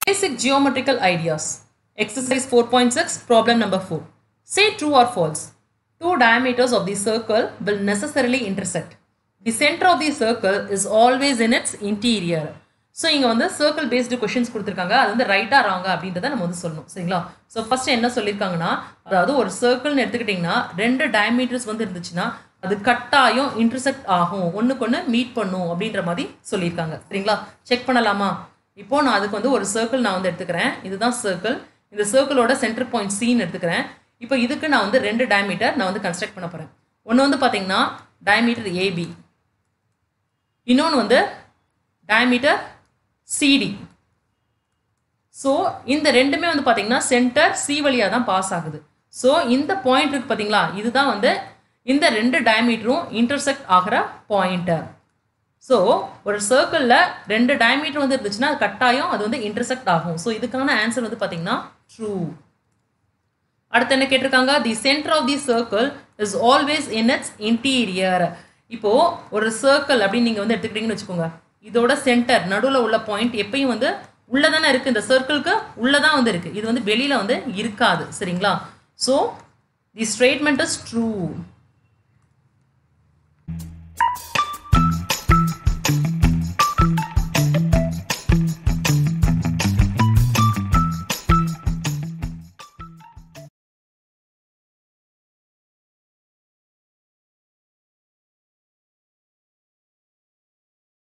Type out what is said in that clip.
Basic geometrical ideas. Exercise 4.6, problem number 4. Say true or false. Two diameters of the circle will necessarily intersect. The center of the circle is always in its interior. So இங்கே வந்து circle based questions கொடுத்துருக்காங்க அது வந்து ரைட்டாக ராங்க அப்படின்றத நம்ம வந்து சொல்லணும் சரிங்களா ஸோ ஃபர்ஸ்ட் என்ன சொல்லியிருக்காங்கன்னா அதாவது ஒரு சர்க்கிள்னு எடுத்துக்கிட்டிங்கன்னா ரெண்டு டயமீட்டர்ஸ் வந்து இருந்துச்சுன்னா அது கட்டாயம் இன்டர்செக்ட் ஆகும் ஒன்றுக்கு ஒன்று மீட் பண்ணும் அப்படின்ற மாதிரி சொல்லியிருக்காங்க சரிங்களா செக் பண்ணலாமா இப்போ நான் அதுக்கு வந்து ஒரு சர்க்கிள் நான் வந்து எடுத்துக்கிறேன் இதுதான் சர்க்கிள் இந்த சர்க்கிளோட சென்டர் பாயிண்ட் சீன் எடுத்துக்கிறேன் இப்போ இதுக்கு நான் வந்து ரெண்டு டயமீட்டர் நான் வந்து கன்ஸ்ட்ரக்ட் பண்ண போகிறேன் ஒன்று வந்து பார்த்தீங்கன்னா டயமீட்டர் ஏபி இன்னொன்று வந்து டயமீட்டர் சிடி ஸோ இந்த ரெண்டுமே வந்து பார்த்தீங்கன்னா சென்டர் சி வழியாக தான் பாஸ் ஆகுது ஸோ இந்த பாயிண்ட் இருக்கு பார்த்தீங்களா இதுதான் வந்து இந்த ரெண்டு டயமீட்டரும் இன்டர்செக்ட் ஆகிற பாயிண்டர் ஸோ ஒரு சர்க்கிளில் ரெண்டு டயமீட்டர் வந்து இருந்துச்சுன்னா அது கட்டாயம் அது வந்து இன்டர்செக்ட் ஆகும் ஸோ இதுக்கான ஆன்சர் வந்து பார்த்தீங்கன்னா ட்ரூ அடுத்து என்ன கேட்டிருக்காங்க the centre of the circle is always in its interior இப்போ ஒரு சர்க்கிள் அப்படின்னு நீங்கள் வந்து எடுத்துக்கிட்டீங்கன்னு வச்சுக்கோங்க இதோட சென்டர் நடுவில் உள்ள பாயிண்ட் எப்பயும் வந்து உள்ளே தானே இருக்குது இந்த சர்க்கிளுக்கு உள்ளே தான் வந்து இருக்குது இது வந்து வெளியில் வந்து இருக்காது சரிங்களா so the statement is true